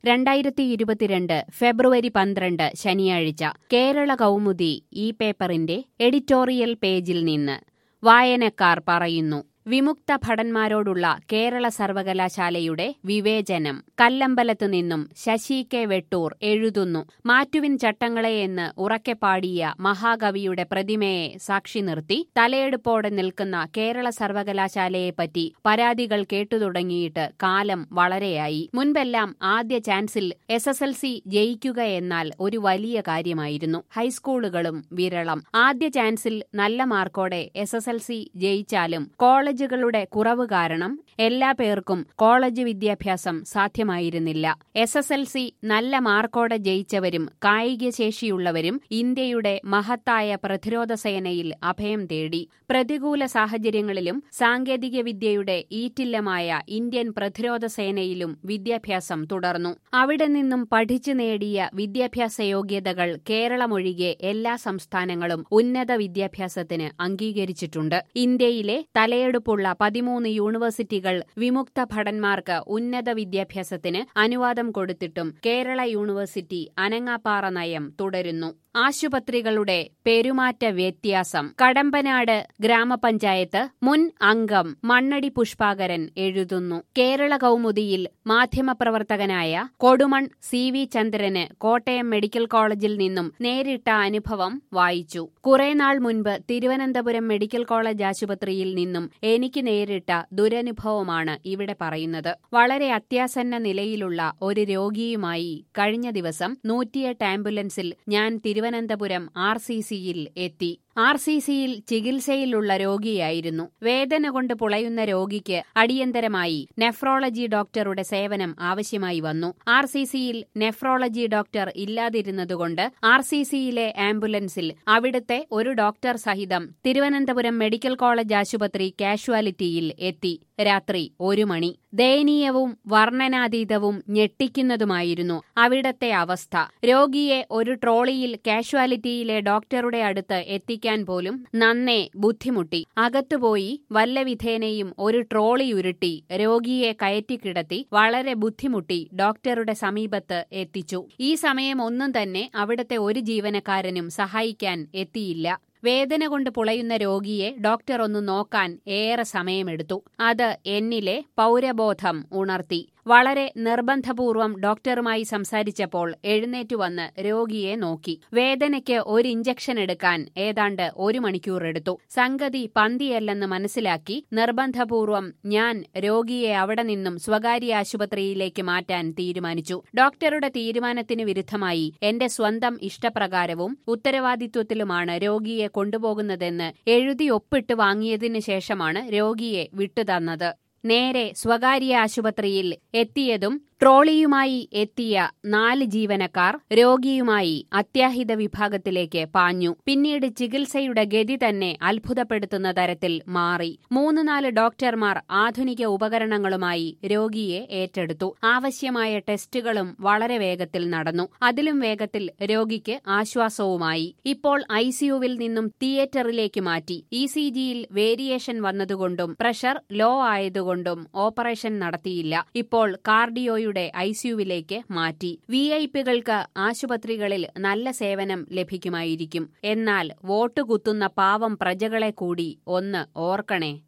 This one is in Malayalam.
രണ്ടായിരത്തി ഇരുപത്തിരണ്ട് ഫെബ്രുവരി പന്ത്രണ്ട് ശനിയാഴ്ച കേരള കൗമുദി ഈ പേപ്പറിന്റെ എഡിറ്റോറിയൽ പേജിൽ നിന്ന് വായനക്കാർ പറയുന്നു വിമുക്ത ഭടന്മാരോടുള്ള കേരള സർവകലാശാലയുടെ വിവേചനം കല്ലമ്പലത്തു നിന്നും ശശി കെ വെട്ടൂർ എഴുതുന്നു മാറ്റുവിൻ ചട്ടങ്ങളെ എന്ന് ഉറക്കെ പാടിയ മഹാകവിയുടെ പ്രതിമയെ സാക്ഷി നിർത്തി തലയെടുപ്പോടെ നിൽക്കുന്ന കേരള സർവകലാശാലയെപ്പറ്റി പരാതികൾ കേട്ടുതുടങ്ങിയിട്ട് കാലം വളരെയായി മുൻപെല്ലാം ആദ്യ ചാൻസിൽ എസ് എസ് എൽ സി ജയിക്കുക എന്നാൽ ഒരു വലിയ കാര്യമായിരുന്നു ഹൈസ്കൂളുകളും വിരളം ആദ്യ ചാൻസിൽ നല്ല മാർക്കോടെ എസ് എസ് എൽ സി ജയിച്ചാലും കോളേജുകളുടെ കുറവ് കാരണം എല്ലാ പേർക്കും കോളേജ് വിദ്യാഭ്യാസം സാധ്യമായിരുന്നില്ല എസ് എസ് എൽ സി നല്ല മാർക്കോടെ ജയിച്ചവരും കായികശേഷിയുള്ളവരും ഇന്ത്യയുടെ മഹത്തായ പ്രതിരോധ സേനയിൽ അഭയം തേടി പ്രതികൂല സാഹചര്യങ്ങളിലും സാങ്കേതികവിദ്യയുടെ ഈറ്റില്ലമായ ഇന്ത്യൻ പ്രതിരോധ സേനയിലും വിദ്യാഭ്യാസം തുടർന്നു അവിടെ നിന്നും പഠിച്ചു നേടിയ വിദ്യാഭ്യാസ യോഗ്യതകൾ കേരളമൊഴികെ എല്ലാ സംസ്ഥാനങ്ങളും ഉന്നത വിദ്യാഭ്യാസത്തിന് അംഗീകരിച്ചിട്ടുണ്ട് ഇന്ത്യയിലെ തലയെടുപ്പുള്ള പതിമൂന്ന് യൂണിവേഴ്സിറ്റികൾ വിമുക്ത ഭടന്മാർക്ക് ഉന്നത വിദ്യാഭ്യാസത്തിന് അനുവാദം കൊടുത്തിട്ടും കേരള യൂണിവേഴ്സിറ്റി അനങ്ങാപ്പാറ നയം തുടരുന്നു ആശുപത്രികളുടെ പെരുമാറ്റ വ്യത്യാസം കടമ്പനാട് ഗ്രാമപഞ്ചായത്ത് മുൻ അംഗം മണ്ണടി പുഷ്പാകരൻ എഴുതുന്നു കേരള കൗമുദിയിൽ മാധ്യമപ്രവർത്തകനായ കൊടുമൺ സി വി ചന്ദ്രന് കോട്ടയം മെഡിക്കൽ കോളേജിൽ നിന്നും നേരിട്ട അനുഭവം വായിച്ചു കുറെ നാൾ മുൻപ് തിരുവനന്തപുരം മെഡിക്കൽ കോളേജ് ആശുപത്രിയിൽ നിന്നും എനിക്ക് നേരിട്ട ദുരനുഭവമാണ് ഇവിടെ പറയുന്നത് വളരെ അത്യാസന്ന നിലയിലുള്ള ഒരു രോഗിയുമായി കഴിഞ്ഞ ദിവസം നൂറ്റിയെട്ട് ആംബുലൻസിൽ ഞാൻ തിരുവനന്തപുരം ആർ സി സിയിൽ എത്തി ആർ സി സിയിൽ ചികിത്സയിലുള്ള രോഗിയായിരുന്നു വേദന കൊണ്ട് പുളയുന്ന രോഗിക്ക് അടിയന്തരമായി നെഫ്രോളജി ഡോക്ടറുടെ സേവനം ആവശ്യമായി വന്നു ആർ സി സിയിൽ നെഫ്രോളജി ഡോക്ടർ ഇല്ലാതിരുന്നതുകൊണ്ട് ആർ സി സിയിലെ ആംബുലൻസിൽ അവിടുത്തെ ഒരു ഡോക്ടർ സഹിതം തിരുവനന്തപുരം മെഡിക്കൽ കോളേജ് ആശുപത്രി കാഷ്വാലിറ്റിയിൽ എത്തി രാത്രി ഒരു മണി ദയനീയവും വർണ്ണനാതീതവും ഞെട്ടിക്കുന്നതുമായിരുന്നു അവിടത്തെ അവസ്ഥ രോഗിയെ ഒരു ട്രോളിയിൽ കാഷ്വാലിറ്റിയിലെ ഡോക്ടറുടെ അടുത്ത് എത്തിക്കാൻ പോലും നന്നേ ബുദ്ധിമുട്ടി അകത്തുപോയി വല്ലവിധേനയും ഒരു ട്രോളി ഉരുട്ടി രോഗിയെ കയറ്റിക്കിടത്തി വളരെ ബുദ്ധിമുട്ടി ഡോക്ടറുടെ സമീപത്ത് എത്തിച്ചു ഈ സമയം ഒന്നും തന്നെ അവിടത്തെ ഒരു ജീവനക്കാരനും സഹായിക്കാൻ എത്തിയില്ല വേദന കൊണ്ട് പുളയുന്ന രോഗിയെ ഡോക്ടർ ഒന്ന് നോക്കാൻ ഏറെ സമയമെടുത്തു അത് എന്നിലെ പൗരബോധം ഉണർത്തി വളരെ നിർബന്ധപൂർവം ഡോക്ടറുമായി സംസാരിച്ചപ്പോൾ എഴുന്നേറ്റു വന്ന് രോഗിയെ നോക്കി വേദനയ്ക്ക് ഒരു ഇഞ്ചക്ഷൻ എടുക്കാൻ ഏതാണ്ട് ഒരു മണിക്കൂർ എടുത്തു സംഗതി പന്തിയല്ലെന്ന് മനസ്സിലാക്കി നിർബന്ധപൂർവം ഞാൻ രോഗിയെ അവിടെ നിന്നും സ്വകാര്യ ആശുപത്രിയിലേക്ക് മാറ്റാൻ തീരുമാനിച്ചു ഡോക്ടറുടെ തീരുമാനത്തിന് വിരുദ്ധമായി എന്റെ സ്വന്തം ഇഷ്ടപ്രകാരവും ഉത്തരവാദിത്വത്തിലുമാണ് രോഗിയെ കൊണ്ടുപോകുന്നതെന്ന് എഴുതി ഒപ്പിട്ട് വാങ്ങിയതിനു ശേഷമാണ് രോഗിയെ വിട്ടുതന്നത് നേരെ സ്വകാര്യ ആശുപത്രിയിൽ എത്തിയതും ട്രോളിയുമായി എത്തിയ നാല് ജീവനക്കാർ രോഗിയുമായി അത്യാഹിത വിഭാഗത്തിലേക്ക് പാഞ്ഞു പിന്നീട് ചികിത്സയുടെ ഗതി തന്നെ അത്ഭുതപ്പെടുത്തുന്ന തരത്തിൽ മാറി മൂന്ന് നാല് ഡോക്ടർമാർ ആധുനിക ഉപകരണങ്ങളുമായി രോഗിയെ ഏറ്റെടുത്തു ആവശ്യമായ ടെസ്റ്റുകളും വളരെ വേഗത്തിൽ നടന്നു അതിലും വേഗത്തിൽ രോഗിക്ക് ആശ്വാസവുമായി ഇപ്പോൾ ഐസിയുവിൽ നിന്നും തിയേറ്ററിലേക്ക് മാറ്റി ഇ സി ജിയിൽ വേരിയേഷൻ വന്നതുകൊണ്ടും പ്രഷർ ലോ ആയതുകൊണ്ടും ഓപ്പറേഷൻ നടത്തിയില്ല ഇപ്പോൾ കാർഡിയോയുടെ യുടെ ഐസിയുവിലേക്ക് മാറ്റി വി ഐ പികൾക്ക് ആശുപത്രികളിൽ നല്ല സേവനം ലഭിക്കുമായിരിക്കും എന്നാൽ വോട്ട് കുത്തുന്ന പാവം പ്രജകളെ കൂടി ഒന്ന് ഓർക്കണേ